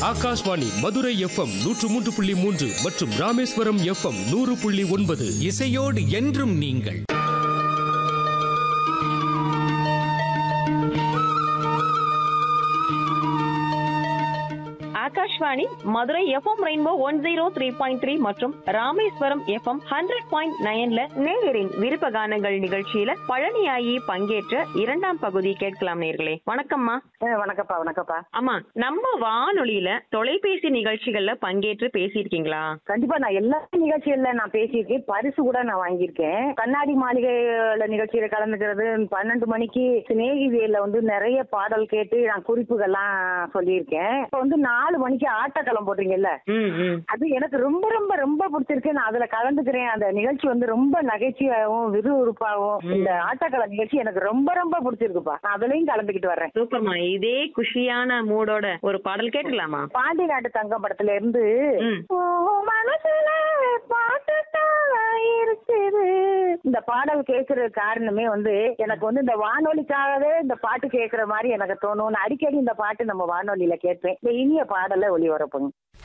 Akashvani Madurai FM நூற்று மூன்று புள்ளி மூன்று மற்றும் ராமேஸ்வரம் எஃப்எம் நூறு புள்ளி ஒன்பது இசையோடு என்றும் நீங்கள் Akashvani Madurai FM rainbow one zero three point three மற்றும் ராமேஸ்வரம் எஃப்எம் ஹண்ட்ரட் பாயிண்ட் நைன்ல நேயரின் விருப்ப கானங்கள் நிகழ்ச்சியில பழனியாயி பங்கேற்ற இரண்டாம் பகுதி கேட்கலாம் நேர்களே வணக்கம்மா ஆ, வணக்கம்ப்பா வணக்கம்ப்பா ஆமா நம்ம வானொலியில தொலைபேசி நிகழ்ச்சிகள்ல பங்கேற்று பேசியிருக்கீங்களா கண்டிப்பா நான் எல்லா நிகழ்ச்சிகள்ல நான் பேசியிருக்கேன் பரிசு கூட நான் வாங்கியிருக்கேன் கண்ணாடி மாளிகையில நிகழ்ச்சியில கலந்துக்கிறது பன்னெண்டு மணிக்கு சிநேகிதியில வந்து நிறைய பாடல் கேட்டு நான் குறிப்புகள்லாம் சொல்லியிருக்கேன் இப்போ வந்து நாலு மணிக்கு ஆட்டக்களம் போடுறீங்கல்ல ம் ம் அது எனக்கு ரொம்ப ரொம்ப ரொம்ப பிடிச்சிருக்கு நான் அதுல கலந்துக்கிறேன் அந்த நிகழ்ச்சி வந்து ரொம்ப நகைச்சுவையாகவும் விறுவிறுப்பாகவும் இந்த ஆட்டக்கள நிகழ்ச்சி எனக்கு ரொம்ப ரொம்ப பிடிச்சிருக்குப்பா நான் அதுலயும் கலந்துக்கிட்டு வர்றேன் சூப்பர்மா இதே குஷியான மூடோட ஒரு பாடல் கேட்கலாமா பாண்டி நாட்டு தங்கம் படத்துல இருந்து ம். ஓ, மனசுல பாட்டுத்தான் இருக்குது இந்த பாடல் கேட்கறது காரணமே வந்து எனக்கு வந்து இந்த வானொலிக்காகவே இந்த பாட்டு கேட்கற மாதிரி எனக்கு தோணும் நான் அடிக்கடி இந்த பாட்டு நம்ம வானொலியில கேட்பேன் இந்த இனிய பாடலை ஒளிபரப்புங்க